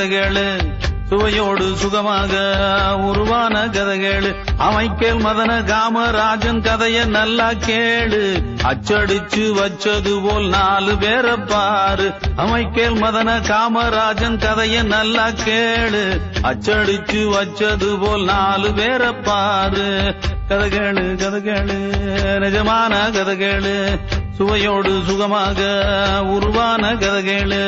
கதைகளு சுவையோடு சுகமாக உருவான கதைகளு அமைக்கேல் மதன காமராஜன் கதைய நல்லா கேளு அச்சடிச்சு வச்சது போல் நாலு பேரை பாரு அமைக்கேல் மதன காமராஜன் கதைய நல்லா கேளு அச்சடிச்சு வச்சது போல் நாலு பேரை பாரு கதைகளு கதைகளு நிஜமான கதைகளு சுவையோடு சுகமாக உருவான கதைகளு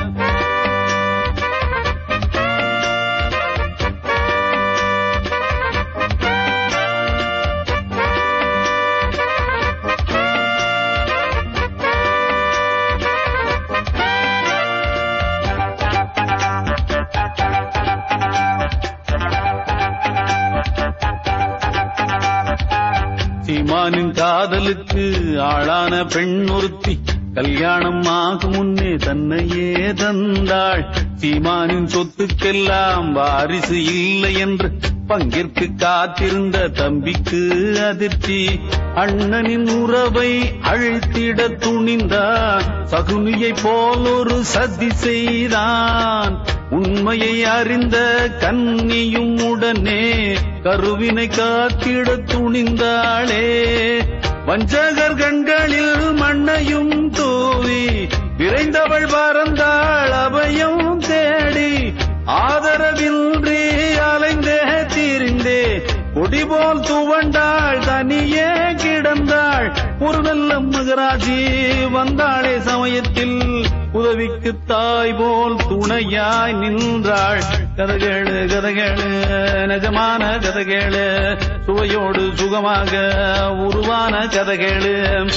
சீமானின் காதலுக்கு ஆளான பெண் ஒருத்தி கல்யாணம் ஆகும் முன்னே தன்னையே தந்தாள் சீமானின் சொத்துக்கெல்லாம் வாரிசு இல்லை என்று பங்கிற்கு காத்திருந்த தம்பிக்கு அதிர்ச்சி அண்ணனின் உறவை அழித்திட துணிந்தான் சகுனியை போல் ஒரு சதி செய்தான் உண்மையை அறிந்த கன்னியும் உடனே கருவினை காத்திட துணிந்தாளே வஞ்சகர் கண்களில் மண்ணையும் தூவி விரைந்தவள் பறந்தாள் அபயம் தேடி ஆதரவின்றி அலைந்தே தீரிந்தே கொடி போல் துவண்டாள் தனியே கிடந்தாள் ஒரு நல்ல மகராஜி வந்தாளே சமயத்தில் உதவிக்கு தாய் போல் துணையாய் நின்றாள் கதைகளு கதைகளு நிஜமான கதைகளு சுவையோடு சுகமாக உருவான கதைகளு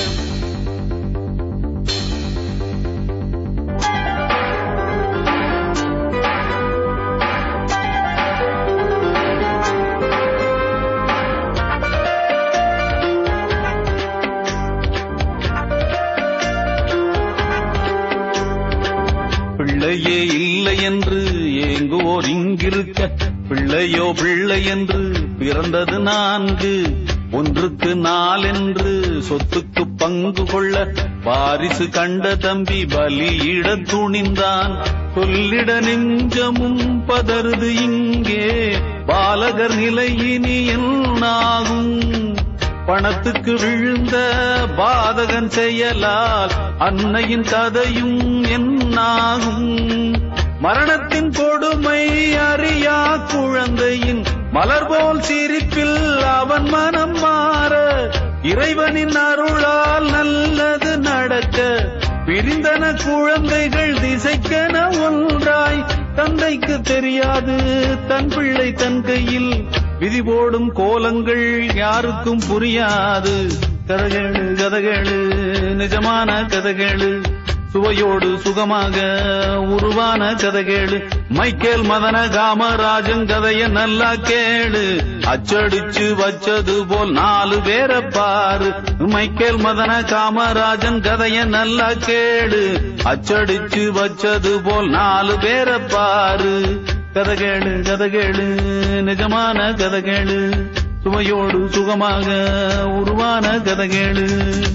பிள்ளையே இல்லை என்று ஏங்குவோர் இங்கிருக்க பிள்ளையோ பிள்ளை என்று பிறந்தது நான்கு ஒன்றுக்கு நாலென்று சொத்துக்கு பங்கு கொள்ள வாரிசு கண்ட தம்பி பலியிட துணிந்தான் சொல்லிட நெஞ்சமும் பதறுது இங்கே பாலகர் நிலை இனி என்னாகும் பணத்துக்கு விழுந்த பாதகன் செயலால் அன்னையின் கதையும் என்னாகும் மரணத்தின் கொடுமை அறியா குழந்தையின் மலர் போல் சிரிப்பில் அவன் மனம் மாற இறைவனின் அருளால் நல்லது நடக்க பிரிந்தன குழந்தைகள் திசைக்கென ஒன்றாய் தந்தைக்கு தெரியாது தன் பிள்ளை தன் கையில் விதி போடும் கோலங்கள் யாருக்கும் புரியாது கதைகளு கதைகளு நிஜமான கதைகளு சுவையோடு சுகமாக உருவான கதைகளு மைக்கேல் மதன காமராஜன் கதைய நல்லா கேளு அச்சடிச்சு வச்சது போல் நாலு பேரை பாரு மைக்கேல் மதன காமராஜன் கதைய நல்லா கேளு அச்சடிச்சு வச்சது போல் நாலு பேரை பாரு கதைகளு கதைகளு நிஜமான கதைகளு சுவையோடு சுகமாக உருவான கதைகளு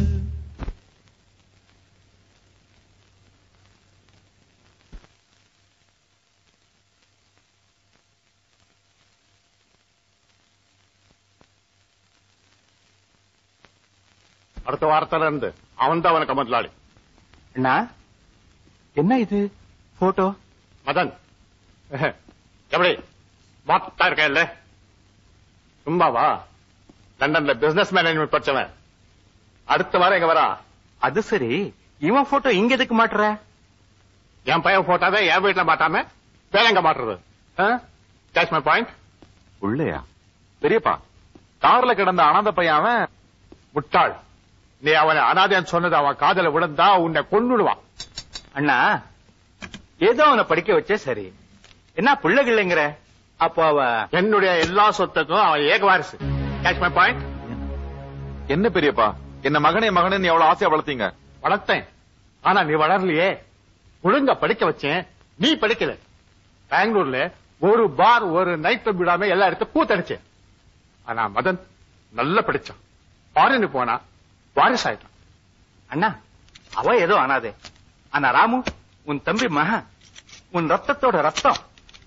அடுத்த வாரத்துல இருந்து அவன் தான் அவனுக்கு முதலாளி அண்ணா என்ன இது போட்டோ மதன் எப்படி மாத்தா இருக்க இல்ல சும்மாவா லண்டன்ல பிசினஸ் மேனேஜ்மெண்ட் படிச்சவன் அடுத்த வாரம் எங்க வரா அது சரி இவன் போட்டோ இங்க எதுக்கு மாட்டுற என் பையன் போட்டாவே என் வீட்டுல மாட்டாம வேற எங்க மாட்டுறது கேட்ச் மை பாயிண்ட் உள்ளையா பெரியப்பா கார்ல கிடந்த அனாதை பையன் அவன் முட்டாள் நீ அவனை அனாதைன்னு சொன்னது அவன் காதல விழுந்தா உன்னை கொன்னுடுவான் அண்ணா ஏதோ அவனை படிக்க வச்சே சரி என்ன பிள்ளைகள்ங்கிற அப்போ அவ என்னுடைய எல்லா சொத்துக்கும் அவன் ஏக வாரிசு கேட்ச் மை பாயிண்ட் என்ன பெரியப்பா என்ன மகனே மகனே எவ்வளவு ஆசையா வளர்த்தீங்க வளர்த்தேன் ஆனா நீ வளரலையே ஒழுங்கா படிக்க வச்சேன் நீ படிக்கல பெங்களூர்ல ஒரு பார் ஒரு நைட் விடாம எல்லா இடத்த கூத்தடிச்சேன் ஆனா மதன் நல்லா படிச்சான் ஃபாரின் போனா வாரிசு ஆயிட்டான் அண்ணா அவ ஏதோ அனாதே ஆனா ராமு உன் தம்பி மகன் உன் ரத்தத்தோட ரத்தம்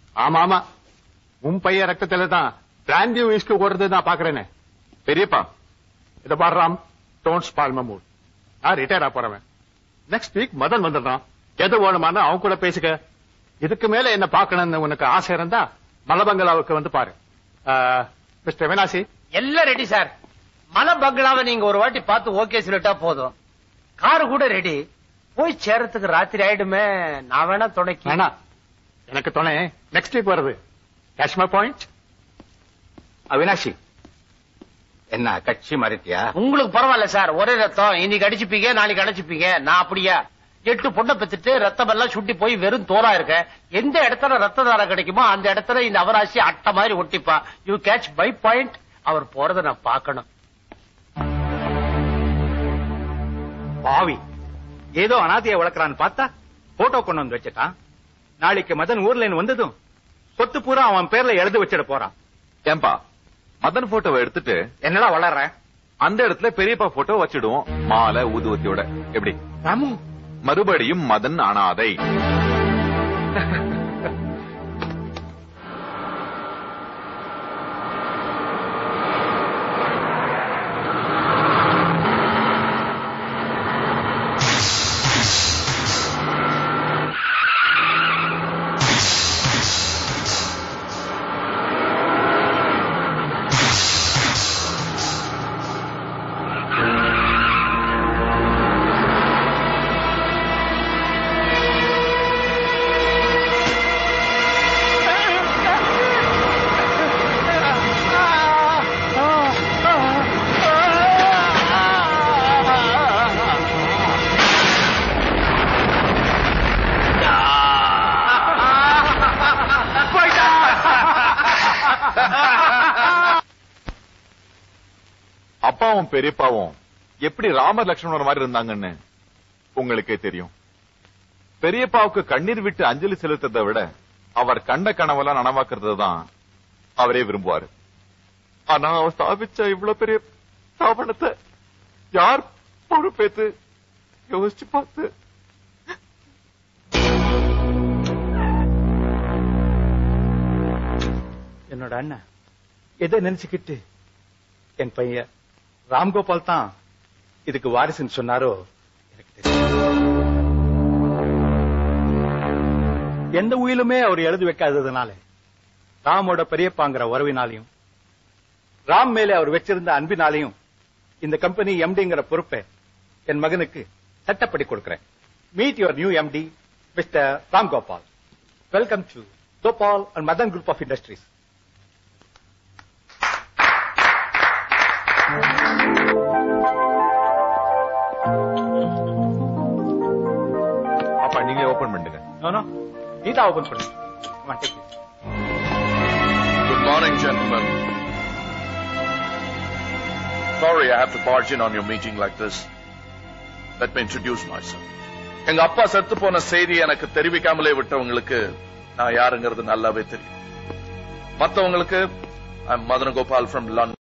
ஆமா ஆமா உன் பையன் ரத்தத்துல தான் பிராந்தி விஸ்கு ஓடுறது நான் பாக்குறேனே பெரியப்பா இத பாடுறாம் டோன்ட் ஸ்பால் மை மூட் நான் ரிட்டையர் ஆக போறவன் நெக்ஸ்ட் வீக் மதன் வந்துடுறான் எது வேணுமானா அவன் கூட பேசுக இதுக்கு மேல என்ன பார்க்கணும்னு உனக்கு ஆசை இருந்தா மலபங்களாவுக்கு வந்து பாரு மிஸ்டர் வினாசி எல்லாம் ரெடி சார் மலை பங்களாவை நீங்க ஒரு வாட்டி பார்த்து ஓகே சொல்லிட்டா போதும் காரு கூட ரெடி போய் சேரத்துக்கு ராத்திரி ஆயிடுமே நான் வேணா துணைக்கு வேணா எனக்கு துணை நெக்ஸ்ட் வீக் வருது காஷ்மா பாயிண்ட் அவினாஷி என்ன கட்சி மறைத்தியா உங்களுக்கு பரவாயில்ல சார் ஒரே ரத்தம் இன்னைக்கு அடிச்சுப்பீங்க நாளைக்கு அடிச்சுப்பீங்க நான் அப்படியா எட்டு பொண்ணை பெத்துட்டு ரத்தம் எல்லாம் சுட்டி போய் வெறும் தோரா இருக்க எந்த இடத்துல ரத்த தாரம் கிடைக்குமோ அந்த இடத்துல இந்த அவராசி அட்டை மாதிரி ஒட்டிப்பா யூ கேட்ச் பை பாயிண்ட் அவர் போறத நான் பார்க்கணும் பாவி ஏதோ அனாதையை வளர்க்கறான்னு பார்த்தா போட்டோ கொண்டு வந்து வச்சுட்டான் நாளைக்கு மதன் ஊர்ல இருந்து வந்ததும் சொத்து பூரா அவன் பேர்ல எழுதி வச்சிட போறான் ஏன்பா மதன் போட்டோவை எடுத்துட்டு என்னடா வளர்ற அந்த இடத்துல பெரியப்பா போட்டோ வச்சிடுவோம் மாலை ஊதுவத்தியோட எப்படி ராமு மறுபடியும் மதன் அனாதை அப்பாவும் பெரியப்பாவும் எப்படி ராமர் லட்சுமணர் மாதிரி இருந்தாங்கன்னு உங்களுக்கே தெரியும் பெரியப்பாவுக்கு கண்ணீர் விட்டு அஞ்சலி செலுத்ததை விட அவர் கண்ட கனவெல்லாம் நனவாக்குறது தான் அவரே விரும்புவாரு ஆனா அவர் ஸ்தாபிச்ச இவ்வளவு பெரிய ஸ்தாபனத்தை யார் பொறுப்பேத்து யோசிச்சு பார்த்து என்னோட அண்ணன் எதை நினைச்சுக்கிட்டு என் பையன் ராம்கோபால் தான் இதுக்கு வாரிசுன்னு சொன்னாரோ எனக்கு தெரியும் எந்த உயிலுமே அவர் எழுதி வைக்காததுனால ராமோட பெரியப்பாங்கிற உறவினாலையும் ராம் மேலே அவர் வச்சிருந்த அன்பினாலையும் இந்த கம்பெனி எம்டிங்கிற பொறுப்பை என் மகனுக்கு சட்டப்படி கொடுக்கிறேன் meet your new MD mister Ram Gopal welcome to Gopal and Madan group of industries அப்பா நீங்க ஓபன் பண்ணுங்க No, no. நீ தான் ஓபன் பண்ணு Come on, take this. Good morning, gentlemen. Sorry I have to barge in on your meeting like this. Let me introduce myself. எங்க அப்பா செத்து போன செய்தி எனக்கு தெரிவிக்காமலே விட்டவங்களுக்கு நான் யாருங்கிறது நல்லாவே தெரியும் மத்தவங்களுக்கு I'm Madana Gopal from London.